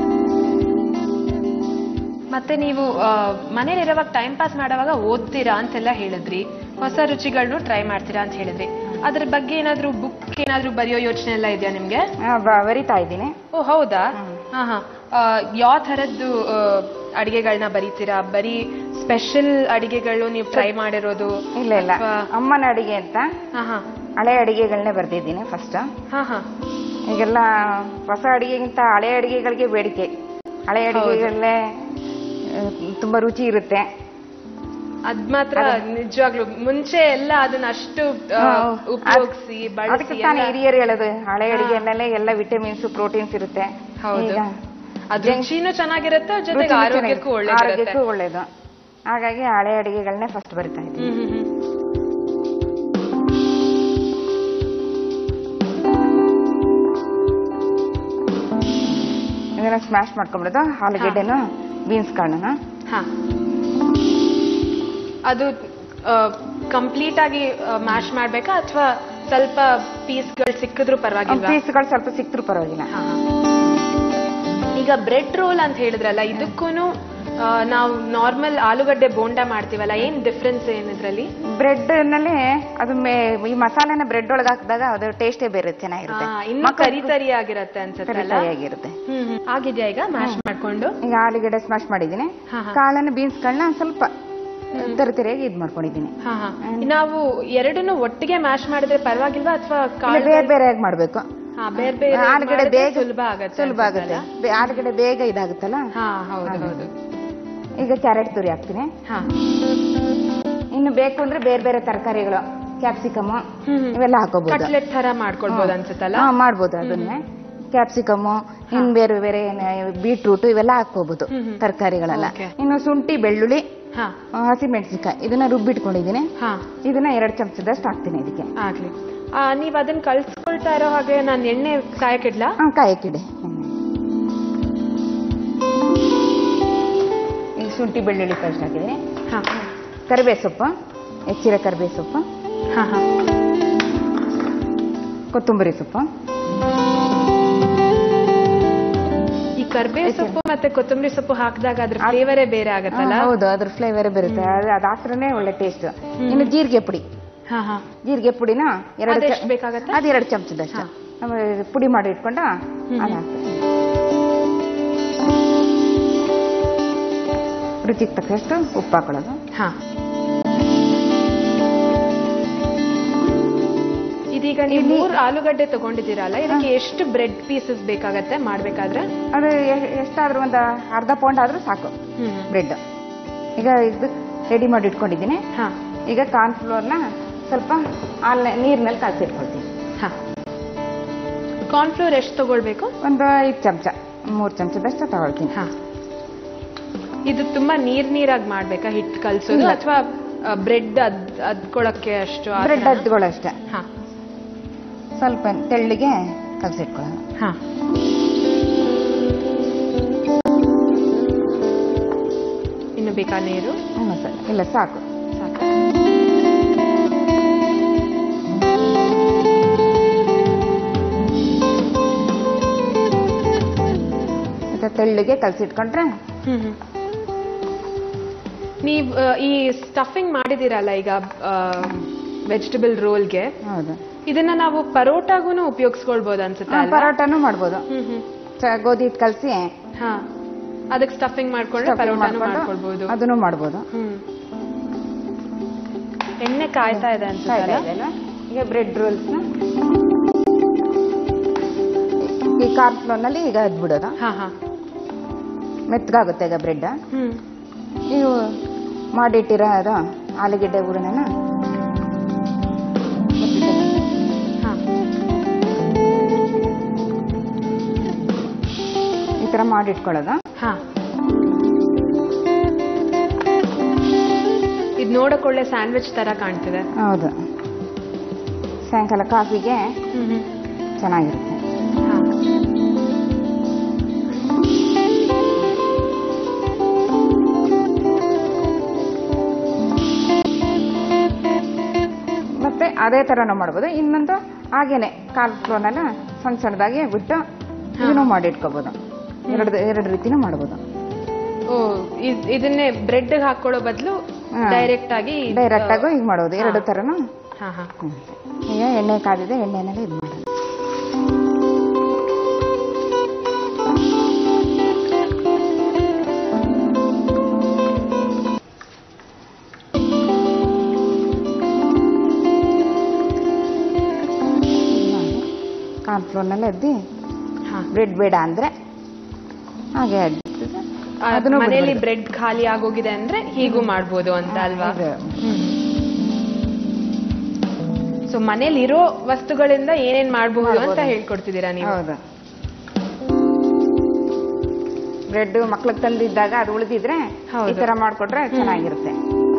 ಮತ್ತೆ ನೀವು ಮನೇಲಿರುವಾಗ ಟೈಮ್ ಪಾಸ್ ಮಾಡುವಾಗ ಓದ್ತೀರಾ ಅಂತೆಲ್ಲ ಹೇಳಿದ್ರಿ ಹೊಸ ರುಚಿಗಳನ್ನು ಟ್ರೈ ಮಾಡ್ತೀರಾ ಅಂತ ಹೇಳಿದ್ರಿ ಅದ್ರ ಬಗ್ಗೆ ಏನಾದ್ರೂ ಬುಕ್ ಏನಾದ್ರೂ ಬರೆಯೋ ಯೋಚನೆ ಎಲ್ಲ ಇದೆಯಾ ನಿಮ್ಗೆ ಆ, ಬ- ಬರಿತಾ ಇದ್ದೀನಿ ಓ ಹೌದಾ ಹ್ಮ್. ಹಾ ಹಾ ಯಾವ ಥರದ್ದು ಅಡಿಗೆಗಳನ್ನ ಬರೀತೀರಾ ಬರೀ ಸ್ಪೆಷಲ್ ಅಡಿಗೆಗಳು ನೀವು ಟ್ರೈ ಮಾಡಿರೋದು ಇಲ್ಲ ಇಲ್ಲ ಅಥವಾ- ಅಮ್ಮನ ಅಡಿಗೆ ಅಂತ ಹಾ ಹಾ ಹಳೆ ಅಡಿಗೆಗಳನ್ನೇ ಬರ್ದಿದ್ದೀನಿ ಫಸ್ಟ್ ಹಾ ಹಾ ಈಗೆಲ್ಲ ಹೊಸ ಅಡಿಗೆಗಿಂತ ಹಳೆ ಅಡಿಗೆಗಳಿಗೆ ಬೇಡಿಕೆ ಹಳೆ ಅಡಿಗೆಗಳಲ್ಲೇ ಆ, ತುಂಬಾ ರುಚಿ ಇರುತ್ತೆ ಅದ್ ಮಾತ್ರ ನಿಜವಾಗ್ಲು ಮುಂಚೆ ಎಲ್ಲ ಅದನ್ನ ಅಷ್ಟು ಆ, ಹ್ಮ್. ಉಪಯೋಗಿಸಿ ಅದಕ್ಕೆ ಬಳಸಿ ತಾನೇ ಎಲ್ಲ- ಹಿರಿಯರು ಹೇಳೋದು ಹಳೆ ಅಡಿಗೆನಲ್ಲೇ ಎಲ್ಲ ವಿಟಮಿನ್ಸ್ ಪ್ರೋಟೀನ್ಸ್ ಇರುತ್ತೆ ಹೌದು. ಈಗ ಅದ್ ರುಚಿನೂ ಚೆನ್ನಾಗಿರುತ್ತೆ ಜೊತೆಗೆ ರುಚಿನೂ ಆರೋಗ್ಯಕ್ಕೂ ಚೆನ್ನಾಗಿ- ಒಳ್ಳೇದಿರುತ್ತೆ ಆರೋಗ್ಯಕ್ಕೂ ಒಳ್ಳೇದು ಹಾಗಾಗಿ ಹಳೆ ಅಡಿಗೆಗಳನ್ನೇ ಫಸ್ಟ್ ಬರಿತಾ ಇದ್ದೀನಿ ಹ್ಮ್ ಹ್ಮ್ ಹ್ಮ್ ಇದನ್ನ ಸ್ಮ್ಯಾಶ್ ಮಾಡ್ಕೊಂಡ್ಬಿಡೋದು ಆಲೂಗೆಡ್ಡೆನು ಬೀನ್ಸ್ ಕಾಳನ್ನ ಹಾ ಅದು ಕಂಪ್ಲೀಟ್ ಆಗಿ ಮ್ಯಾಶ್ ಮಾಡ್ಬೇಕಾ ಅಥವಾ ಸ್ವಲ್ಪ ಪೀಸ್ಗಳು ಸಿಕ್ಕಿದ್ರು ಪರವಾಗಿಲ್ವಾ ಪೀಸ್ಗಳು ಸ್ವಲ್ಪ ಸಿಕ್ತರು ಪರವಾಗಿಲ್ಲ ಹಾ, ಹಾ. ಈಗ ಬ್ರೆಡ್ ರೋಲ್ ಅಂತ ಹೇಳಿದ್ರಲ್ಲ ಇದಕ್ಕೂ ನಾವು ನಾರ್ಮಲ್ ಆಲೂಗಡ್ಡೆ ಬೋಂಡ ಮಾಡ್ತೀವಲ್ಲ ಏನ್ ಡಿಫ್ರೆನ್ಸ್ ಏನಿದ್ರಲ್ಲಿ ಬ್ರೆಡ್ ನಲ್ಲಿ ಅದು ಮೇ- ಈ ಮಸಾಲೆನ ಬ್ರೆಡ್ ಒಳಗೆ ಹಾಕಿದಾಗ ಅದು ಟೇಸ್ಟೇ ಬೇರೆ ಚೆನ್ನಾಗಿರುತ್ತೆ ಇನ್ನು ಮಕ್ಕಳು ಕರಿ ತರಿ ಆಗಿರತ್ತೆ ಅನ್ಸುತ್ತಲ್ಲ ಸರಿಯಾಗಿರುತ್ತೆ ಹ್ಮ್ ಹ್ಮ್. ಆಗಿದ್ಯಾ ಈಗ ಮ್ಯಾಶ್ ಮಾಡ್ಕೊಂಡು ಈಗ ಆಲೂಗೆಡ್ಡೆ ಸ್ಮ್ಯಾಶ್ ಮಾಡಿದ್ದೀನಿ ಹಾ ಹಾ ಕಾಳನ್ನ ಬೀನ್ಸ್ ಕಾಳನ್ನ ಸ್ವಲ್ಪ ತರಿತರಿಯಾಗಿ ಇದ್ ಮಾಡ್ಕೊಂಡಿದ್ದೀನಿ ಹಾ ಹಾ ನಾವು ಎರಡನ್ನು ಒಟ್ಟಿಗೆ ಮ್ಯಾಶ್ ಮಾಡಿದ್ರೆ ಪರವಾಗಿಲ್ವಾ ಅಥವಾ ಇಲ್ಲ ಕಾಳು ಬೇರೆ ಬೇರೆ ಆಗಿ ಮಾಡ್ಬೇಕು ಹಾ ಬೇರೆ ಬೇರೆ ಆಲೂಗಡ್ಡೆ ಮಾಡಿದ್ರೆ ಬೇಗ ಸುಲಭ ಆಗತ್ತೆ ಸುಲಭ ಆಗುತ್ತೆ ಅನ್ಸುತ್ತಲ್ಲ? ಬೇ- ಆಲೂಗಡ್ಡೆ ಬೇಗ ಇದಾಗುತ್ತಲ್ಲ ಹಾ ಹೌದು ಹೌದು ಈಗ ಕ್ಯಾರೆಟ್ ತುರಿ ಹಾಕ್ತೀನಿ ಹಾ ಇನ್ನು ಬೇಕು ಅಂದ್ರೆ ಬೇರೆ ಬೇರೆ ತರಕಾರಿಗಳು ಕ್ಯಾಪ್ಸಿಕಮ್ ಹ್ಮ್ ಹ್ಮ್. ಇವೆಲ್ಲ ಹಾಕೋಬಹುದು ಕಟ್ಲೆಟ್ ತರ ಮಾಡ್ಕೊಳ್ಬೋದು ಅನ್ಸುತ್ತಲ್ಲ ಹಾ ಮಾಡ್ಬೋದು ಅದನ್ನೇ ಕ್ಯಾಪ್ಸಿಕಮ್ ಇನ್ ಬೇರೆ ಬೇರೆ ಬೀಟ್ರೂಟ್ ಇವೆಲ್ಲ ಹಾಕೋಬಹುದು ಹ್ಮ್, ಹ್ಮ್. ತರಕಾರಿಗಳೆಲ್ಲ Okay. ಇನ್ನು ಶುಂಠಿ ಬೆಳ್ಳುಳ್ಳಿ ಹಾ ಹಸಿಮೆಣಸಿನ್ಕಾಯಿ ಇದನ್ನ ರುಬ್ಬಿಟ್ಕೊಂಡಿದ್ದೀನಿ ಹಾ ಇದನ್ನ ಎರಡು ಚಮಚದಷ್ಟು ಹಾಕ್ತೀನಿ ಇದಕ್ಕೆ ಆಗ್ಲಿ ಆ, ನೀವ್ ಅದನ್ನ ಕಳ್ಸ್ಕೊಳ್ತಾ ಇರೋ ಹಾಗೆ ನಾನು ಎಣ್ಣೆ ಕಾಯಕ್ಕಿಡ್ಲಾ ಹಾ ಕಾಯಕ್ಕಿಡೆ ಈಗ ಶುಂಠಿ ಬೆಳ್ಳುಳ್ಳಿ ಪೇಸ್ಟ್ ಹಾಕಿದ್ದೀನಿ ಹಾ ಕರಿಬೇ ಸೊಪ್ಪು ಹೆಚ್ಚಿರೋ ಕರಿಬೇ ಸೊಪ್ಪು ಹಾ ಹಾ ಕೊತ್ತಂಬರಿ ಸೊಪ್ಪು ಈ ಕರ್ಬೇವು ಸೊಪ್ಪು ಮತ್ತೆ ಕೊತ್ತಂಬರಿ ಸೊಪ್ಪು ಹಾಕಿದಾಗ ಅದ್ರ ಫ್ಲೇವರೇ ಬೇರೆ ಆಗತ್ತಲ್ಲ ಹಾ, ಹೌದು ಅದ್ರ ಫ್ಲೇವರ್ ಬರುತ್ತೆ ಅದು ಅದು ಹಾಕ್ದ್ರೆ ಒಳ್ಳೆ ಟೇಸ್ಟ್ ಇನ್ನು ಜೀರಿಗೆ ಪುಡಿ ಹಾ ಹಾ ಜೀರಿಗೆ ಪುಡಿನ ಎರಡು ಅದೆಷ್ಟು ಬೇಕಾಗತ್ತೆ ಅದು ಎರಡು ಚಮಚದಷ್ಟು ಹಾ. ಆಮೇಲೆ ಪುಡಿ ಮಾಡಿ ಇಟ್ಕೊಂಡು ಹ್ಮ್. ಅದು ಹಾಕ್ತೀನಿ ರುಚಿಗೆ ತಕ್ಕಷ್ಟು ಉಪ್ಪು ಹಾಕೊಳ್ಳೋದು ಹಾ ಇದೀಗ ನೀವು ಮೂರ್ ಆಲೂಗಡ್ಡೆ ತಗೊಂಡಿದ್ದೀರಲ್ಲ ಇದಕ್ಕೆ ಎಷ್ಟು ಬ್ರೆಡ್ ಪೀಸಸ್ ಬೇಕಾಗತ್ತೆ ಮಾಡ್ಬೇಕಾದ್ರೆ ಅದು ಎ- ಎಷ್ಟಾದ್ರೂ ಒಂದು ಅರ್ಧ ಪೌಂಡ್ ಆದ್ರೂ ಸಾಕು ಹ್ಮ್ ಬ್ರೆಡ್ ಈಗ ಇದು ರೆಡಿ ಮಾಡಿ ಇಟ್ಕೊಂಡಿದ್ದೀನಿ ಹಾ ಈಗ ಕಾರ್ನ್ಫ್ಲೋರ್ನ ಸ್ವಲ್ಪ ಹಾಲ್ ನೀರಿನಲ್ಲಿ ಕಲಸಿಟ್ಕೊಳ್ತೀನಿ ಹಾ ಕಾರ್ನ್ಫ್ಲೋರ್ ಎಷ್ಟು ತಗೊಳ್ಬೇಕು ಒಂದು ಐದು ಚಮಚ ಮೂರು ಚಮಚದಷ್ಟು ತಗೊಳ್ತೀನಿ ಹಾ ಇದು ತುಂಬಾ ನೀರ್ ನೀರಾಗಿ ಮಾಡ್ಬೇಕಾ ಹಿಟ್ಟು ಕಲ್ಸೋದು ಇಲ್ಲ. ಅಥವಾ ಬ್ರೆಡ್ ಅದ್ ಅದ್ಕೊಳಕ್ಕೆ ಅಷ್ಟು ಆ ಬ್ರೆಡ್ ಥರನಾ? ಅದ್ಗಳು ಅಷ್ಟೇ ಹಾ ಸ್ವಲ್ಪ ತೆಳ್ಳಿಗೆ ಕಲಸಿಟ್ಕೊಳ್ಳೋಣ ಹಾ ಇನ್ನು ಬೇಕಾ ನೀರು ಹ್ಞೂ ಸರ್ ಇಲ್ಲ ಸಾಕು ಸಾಕು ಮತ್ತೆ ತೆಳ್ಳಿಗೆ ಕಲಸಿಟ್ಕೊಂಡ್ರೆ ಹ್ಮ್ ಹ್ಮ್. ನೀವ್ ಆ, ಈ ಸ್ಟಫಿಂಗ್ ಮಾಡಿದಿರಲ್ಲ ಈಗ ವೆಜಿಟಬಲ್ ರೋಲ್ಗೆ ಹೌದು ಇದನ್ನ ನಾವು ಪರೋಟಾಗೂನು ಉಪಯೋಗಿಸ್ಕೊಳ್ಬೋದು ಅನ್ಸುತ್ತೆ ಹಾ, ಅಲ್ವಾ ಪರೋಟಾನು ಮಾಡ್ಬೋದು ಹ್ಮ್ ಹ್ಮ್ ಚ- ಗೋಧಿ ಹಿಟ್ಟು ಕಲಸಿ ಹಾ ಅದಕ್ಕೆ ಸ್ಟಫಿಂಗ್ ಮಾಡ್ಕೊಂಡ್ರೆ ಪರೋಟಾನು ಮಾಡ್ಕೊಳ್ಬೋದು ಅದನ್ನು ಮಾಡ್ಬೋದು ಹ್ಮ್ ಎಣ್ಣೆ ಕಾಯ್ತಾ ಇದೆ ಕಾಯ್ತಾ ಅನ್ಸುತ್ತಲ್ಲ ಇದೆ ಅಲ್ವಾ? ಈಗ ಬ್ರೆಡ್ ರೋಲ್ಸ್ನ ಈ ಕಾರ್ನ್ಫ್ಲೋರ್ನಲ್ಲಿ ಈಗ ಅದ್ಬಿಡೋದು ಹಾ ಹಾ ಮೆತ್ತಗಾಗುತ್ತೆ ಈಗ ಬ್ರೆಡ್ ಹ್ಮ್ ನೀವು ಮಾಡಿಟ್ಟಿರೋ ಅದು ಆಲೂಗೆಡ್ಡೆ ಹೂರಣನ ಹಾ ಈ ಥರ ಮಾಡಿಟ್ಕೊಳ್ಳೋದು ಹಾ ಇದು ನೋಡಕ್ ಒಳ್ಳೆ ಸ್ಯಾಂಡ್ವಿಚ್ ತರ ಕಾಣ್ತಿದೆ ಹೌದು ಸಾಯಂಕಾಲ ಕಾಫಿಗೆ ಹ್ಮ್ ಹ್ಮ್ ಚೆನ್ನಾಗಿರುತ್ತೆ ಹಾ ಮತ್ತೆ ಅದೇ ಥರನೂ ಮಾಡ್ಬೋದು ಇನ್ನೊಂದು ಹಾಗೇನೆ ಕಾರ್ನ್ಫ್ಲೋರ್ನೆಲ್ಲ ಸಣ್ಣ ಸಣ್ಣದಾಗಿ ಬಿಟ್ಟು ಇದನ್ನು ಮಾಡಿಟ್ಕೋಬೋದು ಎರಡು ಎರಡು ರೀತಿನೂ ಮಾಡ್ಬೋದು ಓ ಇದ್- ಇದನ್ನೇ ಬ್ರೆಡ್ ಹಾಕೊಳ್ಳೋ ಬದಲು ಹಾ. ಡೈರೆಕ್ಟ್ ಆಗಿ ಡೈರೆಕ್ಟ್ ಆಗು ಈಗ ಮಾಡ್ಬೋದು ಎರಡು ಥರನೂ ಹಾ ಹಾ ಹ್ಮ್. ಈಗ ಎಣ್ಣೆ ಕಾದಿದೆ ಎಣ್ಣೆನೆಲ್ಲ ಇದು ಮಾಡೋದು ಕಾರ್ನ್ಫ್ಲೋರ್ನೆಲ್ಲ ಎದ್ದಿ ಹಾ ಬ್ರೆಡ್ ಬೇಡ ಅಂದ್ರೆ ಹಾಗೆ ಅದ್ದಿ. ಆ, ಅದನ್ನು ಮನೆಯಲ್ಲಿ ಬಿಡ್ಬೋದು. ಬ್ರೆಡ್ ಖಾಲಿ ಆಗೋಗಿದೆ ಅಂದ್ರೆ ಹೀಗೂ ಮಾಡ್ಬೋದು ಅಂತ ಅಲ್ವಾ ಇದು. ಸೊ ಮನೇಲಿ ಇರೋ ವಸ್ತುಗಳಿಂದ ಏನೇನ್ ಮಾಡಬಹುದು ಅಂತ ಮಾಡ್ಬೋದು. ಹೇಳ್ಕೊಡ್ತಿದ್ದೀರಾ ನೀವು ಹೌದು ಬ್ರೆಡ್ ಮಕ್ಳಿಗೆ ತಂದಿದ್ದಾಗ ಅದು ಉಳಿದಿದ್ರೆ ಈ ಹೌದು. ತರ ಮಾಡ್ಕೊಟ್ರೆ ಚೆನ್ನಾಗಿರುತ್ತೆ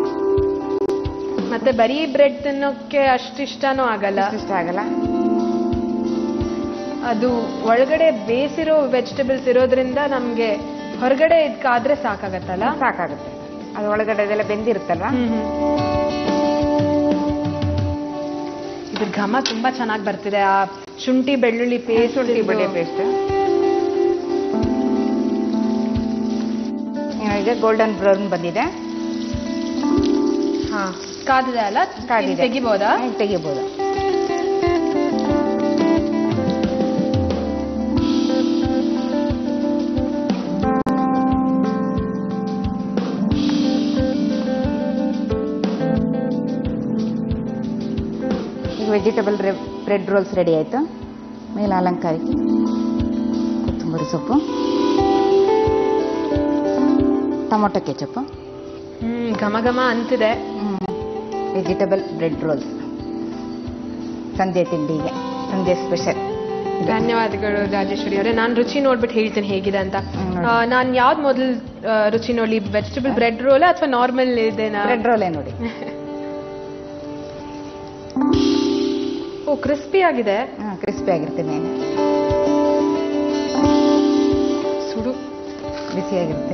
ಮತ್ತೆ ಬರೀ ಬ್ರೆಡ್ ತಿನ್ನೋಕೆ ಅಷ್ಟಿಷ್ಟನೂ ಆಗಲ್ಲ ಇಷ್ಟ ಆಗಲ್ಲ ಅದು ಒಳಗಡೆ ಬೇಸಿರೋ ವೆಜಿಟೇಬಲ್ಸ್ ಇರೋದ್ರಿಂದ ನಮ್ಗೆ ಹೊರಗಡೆ ಇದ್ಕಾದ್ರೆ ಸಾಕಾಗತ್ತಲ್ಲ ಸಾಕಾಗುತ್ತೆ ಅದು ಒಳಗಡೆ ಅದೆಲ್ಲ ಬೆಂದಿರುತ್ತಲ್ವಾ ಇದ್ರ ಘಮ ತುಂಬಾ ಚೆನ್ನಾಗಿ ಬರ್ತಿದೆ ಆ ಶುಂಠಿ ಬೆಳ್ಳುಳ್ಳಿ ಪೇಸ್ಟ್ ಶುಂಠಿ ಬೆಳ್ಳಿ ಪೇಸ್ಟ್ ಈಗ ಗೋಲ್ಡನ್ ಬ್ರೌನ್ ಬಂದಿದೆ ಹಾ ಕಾದಿದೆ ಅಲ್ಲ ಕಾದಿದೆ. ಇದ್ ತೆಗಿಬೋದಾ ಈಗ ತೆಗಿಬೋದು ಈಗ ವೆಜಿಟೇಬಲ್ ಬ್ರೆಡ್ ರೋಲ್ಸ್ ರೆಡಿ ಆಯಿತು ಮೇಲೆ ಅಲಂಕಾರಕ್ಕೆ ಕೊತ್ತಂಬರಿ ಸೊಪ್ಪು ಟೊಮೊಟೊ ಕೆಚಪ್ಪು ಹ್ಮ್ ಘಮ ಘಮ ಅಂತಿದೆ ವೆಜಿಟೇಬಲ್ ಬ್ರೆಡ್ ರೋಲ್ಸ್ ಸಂಜೆ ತಿಂಡಿಗೆ ಸಂಜೆ ಸ್ಪೆಷಲ್ ಧನ್ಯವಾದಗಳು ರಾಜೇಶ್ವರಿ ಅವರೇ ನಾನು ರುಚಿ ನೋಡ್ಬಿಟ್ಟು ಹೇಳ್ತೀನಿ ಹೇಗಿದೆ ಅಂತ ಹ್ಮ್, ನೋಡಿ. ನಾನು ಯಾವ್ದು ಮೊದಲು ರುಚಿ ನೋಡ್ಲಿ ವೆಜಿಟೇಬಲ್ ಬ್ರೆಡ್ ರೋಲ್ ಅಥವಾ ನಾರ್ಮಲ್ ಇದೆನಾ ಬ್ರೆಡ್ ರೋಲೇ ನೋಡಿ ಓ ಕ್ರಿಸ್ಪಿ ಆಗಿದೆ ಹಾ ಕ್ರಿಸ್ಪಿ ಆಗಿರುತ್ತೆ ಮೇಲೆ ಸುಡು ಬಿಸಿಯಾಗಿರುತ್ತೆ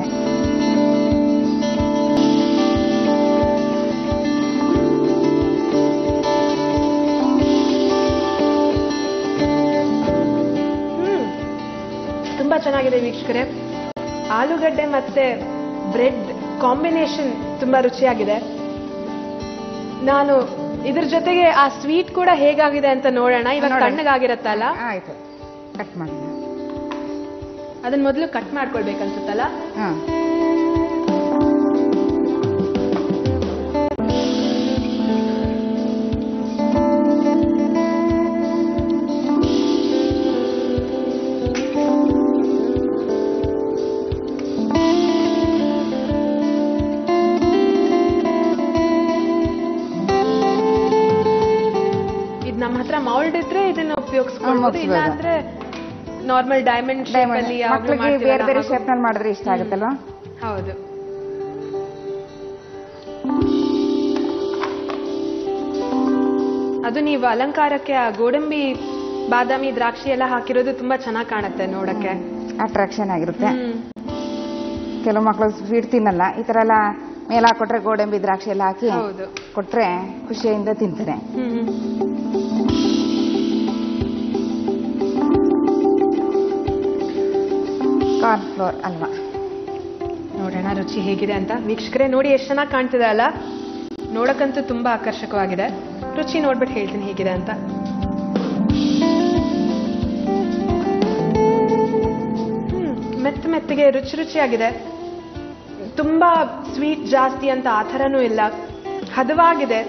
ಹ್ಮ್ ತುಂಬಾ ಚೆನ್ನಾಗಿದೆ ವೀಕ್ಷಕರೇ ಆಲೂಗಡ್ಡೆ ಮತ್ತೆ ಬ್ರೆಡ್ ಕಾಂಬಿನೇಷನ್ ತುಂಬಾ ರುಚಿಯಾಗಿದೆ ನಾನು ಇದ್ರ ಜೊತೆಗೆ ಆ ಸ್ವೀಟ್ ಕೂಡ ಹೇಗಾಗಿದೆ ಅಂತ ನೋಡೋಣ ಇವಾಗ ನೋಡೋಣ. ತಣ್ಣಗಾಗಿರತ್ತಲ್ಲ ಆಯ್ತು ಕಟ್ ಮಾಡಿ ಅದನ್ನ ಮೊದಲು ಕಟ್ ಮಾಡ್ಕೊಳ್ಬೇಕನ್ಸುತ್ತಲ್ಲ ಹಾ ಇದು ನಮ್ಮ ಹತ್ರ ಮೌಲ್ಡ್ ಇದ್ರೆ ಇದನ್ನ ಉಪಯೋಗಿಸ್ಕೊಳ್ಬೋದು ಮುಗ್ಸ್ಬೋದು. ಇಲ್ಲ ಅಂದ್ರೆ ನಾರ್ಮಲ್ ಡೈಮಂಡ್ ಶೇಪ್ ಡೈಮಂಡ್ ಅಲ್ಲಿ ಯಾವಾಗ್ಲೂ ಮಕ್ಕಳಿಗೆ ಬೇರೆ ಮಾಡ್ತೀವಲ್ಲ ಬೇರೆ ಹಾಗು- ಶೇಪ್ ನಲ್ಲಿ ಮಾಡಿದ್ರೆ ಇಷ್ಟ ಆಗುತ್ತಲ್ವಾ ಹೌದು ಅದು ನೀವು ಅಲಂಕಾರಕ್ಕೆ ಆ ಗೋಡಂಬಿ ಬಾದಾಮಿ ದ್ರಾಕ್ಷಿ ಎಲ್ಲ ಹಾಕಿರೋದು ತುಂಬಾ ಚೆನ್ನಾಗಿ ಕಾಣುತ್ತೆ ನೋಡಕ್ಕೆ ಅಟ್ರಾಕ್ಷನ್ ಆಗಿರುತ್ತೆ ಹ್ಮ್. ಕೆಲವು ಮಕ್ಕಳು ಸ್ವೀಟ್ ತಿನ್ನಲ್ಲ ಈ ತರ ಎಲ್ಲ ಮೇಲೆ ಹಾಕೊಟ್ರೆ ಗೋಡಂಬಿ ದ್ರಾಕ್ಷಿ ಎಲ್ಲ ಹಾಕಿ ಹೌದು ಕೊಟ್ರೆ ಖುಷಿಯಿಂದ ತಿಂತಾರೆ ಹ್ಮ್ ಹ್ಮ್. ಕಾರ್ನ್ ಫ್ಲೋರ್ ಅಲ್ವಾ ನೋಡೋಣ ರುಚಿ ಹೇಗಿದೆ ಅಂತ ವೀಕ್ಷಕರೇ ನೋಡಿ ಎಷ್ಟು ಚೆನ್ನಾಗಿ ಕಾಣ್ತಿದೆ ಅಲ್ಲ ನೋಡಕ್ಕಂತೂ ತುಂಬಾ ಆಕರ್ಷಕವಾಗಿದೆ ರುಚಿ ನೋಡ್ಬಿಟ್ಟು ಹೇಳ್ತೀನಿ ಹೇಗಿದೆ ಅಂತ ಹ್ಮ್ ಮೆತ್ತ ಮೆತ್ತಗೆ ರುಚಿ ರುಚಿಯಾಗಿದೆ ತುಂಬಾ ಸ್ವೀಟ್ ಜಾಸ್ತಿ ಅಂತ ಆ ಥರನೂ ಇಲ್ಲ ಹದವಾಗಿದೆ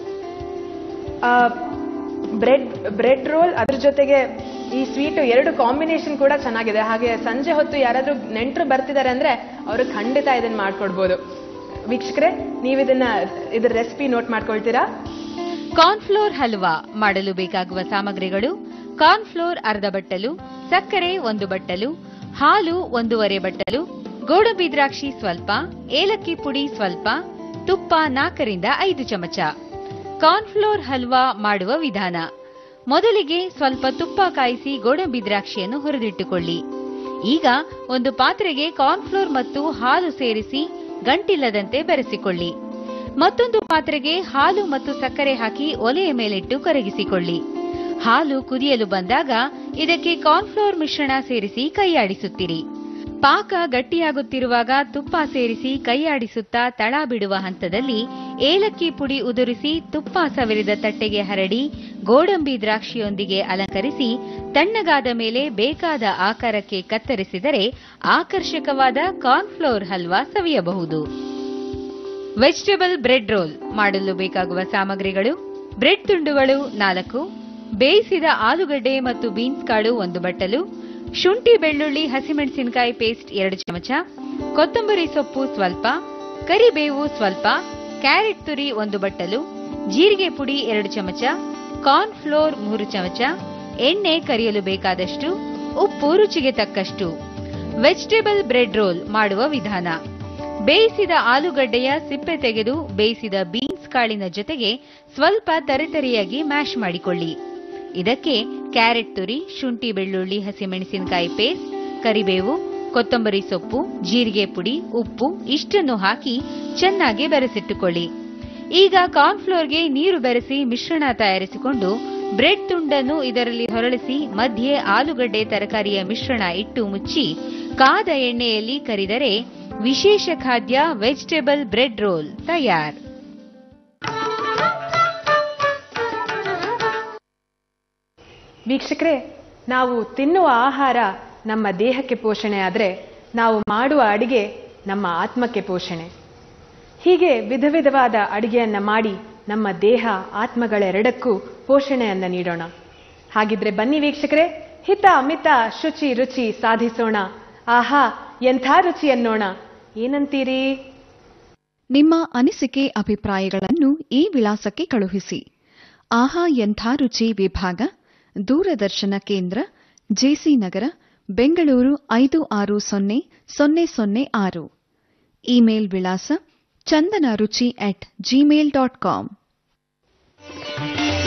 ಬ್ರೆಡ್ ಬ್ರೆಡ್ ರೋಲ್ ಅದ್ರ ಜೊತೆಗೆ ಈ ಸ್ವೀಟ್ ಎರಡು ಕಾಂಬಿನೇಷನ್ ಕೂಡ ಚೆನ್ನಾಗಿದೆ ಹಾಗೆ ಸಂಜೆ ಹೊತ್ತು ಯಾರಾದ್ರೂ ನೆಂಟರು ಬರ್ತಿದ್ದಾರೆ ಅಂದ್ರೆ ಅವರು ಖಂಡಿತ ಇದನ್ನ ಮಾಡ್ಕೊಡ್ಬೋದು ವೀಕ್ಷಕರೇ ನೀವು ಇದನ್ನ ಇದ್ರ ರೆಸಿಪಿ ನೋಟ್ ಮಾಡ್ಕೊಳ್ತೀರಾ ಕಾರ್ನ್ಫ್ಲೋರ್ ಹಲ್ವಾ ಮಾಡಲು ಬೇಕಾಗುವ ಸಾಮಗ್ರಿಗಳು ಕಾರ್ನ್ಫ್ಲೋರ್ ಅರ್ಧ ಬಟ್ಟಲು ಸಕ್ಕರೆ ಒಂದು ಬಟ್ಟಲು ಹಾಲು ಒಂದೂವರೆ ಬಟ್ಟಲು ಗೋಡಂಬಿ ದ್ರಾಕ್ಷಿ ಸ್ವಲ್ಪ ಏಲಕ್ಕಿ ಪುಡಿ ಸ್ವಲ್ಪ ತುಪ್ಪ ನಾಲ್ಕರಿಂದ ಐದು ಚಮಚ ಕಾರ್ನ್ಫ್ಲೋರ್ ಹಲ್ವಾ ಮಾಡುವ ವಿಧಾನ ಮೊದಲಿಗೆ ಸ್ವಲ್ಪ ತುಪ್ಪ ಕಾಯಿಸಿ ಗೋಡಂಬಿ ದ್ರಾಕ್ಷಿಯನ್ನು ಹುರಿದಿಟ್ಟುಕೊಳ್ಳಿ ಈಗ ಒಂದು ಪಾತ್ರೆಗೆ ಕಾರ್ನ್ಫ್ಲೋರ್ ಮತ್ತು ಹಾಲು ಸೇರಿಸಿ ಗಂಟಿಲ್ಲದಂತೆ ಬೆರೆಸಿಕೊಳ್ಳಿ ಮತ್ತೊಂದು ಪಾತ್ರೆಗೆ ಹಾಲು ಮತ್ತು ಸಕ್ಕರೆ ಹಾಕಿ ಒಲೆಯ ಮೇಲಿಟ್ಟು ಕರಗಿಸಿಕೊಳ್ಳಿ ಹಾಲು ಕುದಿಯಲು ಬಂದಾಗ ಇದಕ್ಕೆ ಕಾರ್ನ್ಫ್ಲೋರ್ ಮಿಶ್ರಣ ಸೇರಿಸಿ ಕೈಯಾಡಿಸುತ್ತಿರಿ ಪಾಕ ಗಟ್ಟಿಯಾಗುತ್ತಿರುವಾಗ ತುಪ್ಪ ಸೇರಿಸಿ ಕೈಯಾಡಿಸುತ್ತಾ ತಳ ಬಿಡುವ ಹಂತದಲ್ಲಿ ಏಲಕ್ಕಿ ಪುಡಿ ಉದುರಿಸಿ ತುಪ್ಪ ಸವರಿದ ತಟ್ಟೆಗೆ ಹರಡಿ ಗೋಡಂಬಿ ದ್ರಾಕ್ಷಿಯೊಂದಿಗೆ ಅಲಂಕರಿಸಿ ತಣ್ಣಗಾದ ಮೇಲೆ ಬೇಕಾದ ಆಕಾರಕ್ಕೆ ಕತ್ತರಿಸಿದರೆ ಆಕರ್ಷಕವಾದ ಕಾರ್ನ್ಫ್ಲೋರ್ ಹಲ್ವಾ ಸವಿಯಬಹುದು ವೆಜಿಟೇಬಲ್ ಬ್ರೆಡ್ ರೋಲ್ ಮಾಡಲು ಬೇಕಾಗುವ ಸಾಮಗ್ರಿಗಳು ಬ್ರೆಡ್ ತುಂಡುಗಳು ನಾಲ್ಕು ಬೇಯಿಸಿದ ಆಲೂಗಡ್ಡೆ ಮತ್ತು ಬೀನ್ಸ್ ಕಾಳು ಒಂದು ಬಟ್ಟಲು ಶುಂಠಿ ಬೆಳ್ಳುಳ್ಳಿ ಹಸಿಮೆಣಸಿನಕಾಯಿ ಪೇಸ್ಟ್ ಎರಡು ಚಮಚ ಕೊತ್ತಂಬರಿ ಸೊಪ್ಪು ಸ್ವಲ್ಪ ಕರಿಬೇವು ಸ್ವಲ್ಪ ಕ್ಯಾರೆಟ್ ತುರಿ ಒಂದು ಬಟ್ಟಲು ಜೀರಿಗೆ ಪುಡಿ ಎರಡು ಚಮಚ ಕಾರ್ನ್ ಫ್ಲೋರ್ ಮೂರು ಚಮಚ ಎಣ್ಣೆ ಕರಿಯಲು ಬೇಕಾದಷ್ಟು ಉಪ್ಪು ರುಚಿಗೆ ತಕ್ಕಷ್ಟು ವೆಜಿಟೇಬಲ್ ಬ್ರೆಡ್ ರೋಲ್ ಮಾಡುವ ವಿಧಾನ ಬೇಯಿಸಿದ ಆಲೂಗಡ್ಡೆಯ ಸಿಪ್ಪೆ ತೆಗೆದು ಬೇಯಿಸಿದ ಬೀನ್ಸ್ ಕಾಳಿನ ಜೊತೆಗೆ ಸ್ವಲ್ಪ ತರಿತರಿಯಾಗಿ ಮ್ಯಾಶ್ ಮಾಡಿಕೊಳ್ಳಿ ಇದಕ್ಕೆ ಕ್ಯಾರೆಟ್ ತುರಿ ಶುಂಠಿ ಬೆಳ್ಳುಳ್ಳಿ ಹಸಿಮೆಣಸಿನಕಾಯಿ ಪೇಸ್ಟ್ ಕರಿಬೇವು ಕೊತ್ತಂಬರಿ ಸೊಪ್ಪು ಜೀರಿಗೆ ಪುಡಿ ಉಪ್ಪು ಇಷ್ಟನ್ನು ಹಾಕಿ ಚೆನ್ನಾಗಿ ಬೆರೆಸಿಟ್ಟುಕೊಳ್ಳಿ ಈಗ ಕಾರ್ನ್ಫ್ಲೋರ್ಗೆ ನೀರು ಬೆರೆಸಿ ಮಿಶ್ರಣ ತಯಾರಿಸಿಕೊಂಡು ಬ್ರೆಡ್ ತುಂಡನ್ನು ಇದರಲ್ಲಿ ಹೊರಳಿಸಿ ಮಧ್ಯೆ ಆಲೂಗಡ್ಡೆ ತರಕಾರಿಯ ಮಿಶ್ರಣ ಇಟ್ಟು ಮುಚ್ಚಿ ಕಾದ ಎಣ್ಣೆಯಲ್ಲಿ ಕರಿದರೆ ವಿಶೇಷ ಖಾದ್ಯ ವೆಜಿಟೇಬಲ್ ಬ್ರೆಡ್ ರೋಲ್ ತಯಾರ್ ವೀಕ್ಷಕರೇ ನಾವು ತಿನ್ನುವ ಆಹಾರ ನಮ್ಮ ದೇಹಕ್ಕೆ ಪೋಷಣೆ ಆದರೆ ನಾವು ಮಾಡುವ ಅಡಿಗೆ ನಮ್ಮ ಆತ್ಮಕ್ಕೆ ಪೋಷಣೆ ಹೀಗೆ ವಿಧ ವಿಧವಾದ ಅಡಿಗೆಯನ್ನ ಮಾಡಿ ನಮ್ಮ ದೇಹ ಆತ್ಮಗಳೆರಡಕ್ಕೂ ಪೋಷಣೆಯನ್ನ ನೀಡೋಣ ಹಾಗಿದ್ರೆ ಬನ್ನಿ ವೀಕ್ಷಕರೇ ಹಿತ ಮಿತ ಶುಚಿ ರುಚಿ ಸಾಧಿಸೋಣ ಆಹಾ ಎಂಥ ರುಚಿ ಅನ್ನೋಣ ಏನಂತೀರಿ ನಿಮ್ಮ ಅನಿಸಿಕೆ ಅಭಿಪ್ರಾಯಗಳನ್ನು ಈ ವಿಳಾಸಕ್ಕೆ ಕಳುಹಿಸಿ ಆಹಾ ಎಂಥ ರುಚಿ ವಿಭಾಗ ದೂರದರ್ಶನ ಕೇಂದ್ರ ಜೆಸಿ ನಗರ ಬೆಂಗಳೂರು ಐದು ಆರು ಸೊನ್ನೆ ಸೊನ್ನೆ ಸೊನ್ನೆ ಆರು ಇಮೇಲ್ ವಿಳಾಸ ಚಂದನ ರುಚಿ ಅಟ್ ಜಿಮೇಲ್ ಡಾಟ್ ಕಾಂ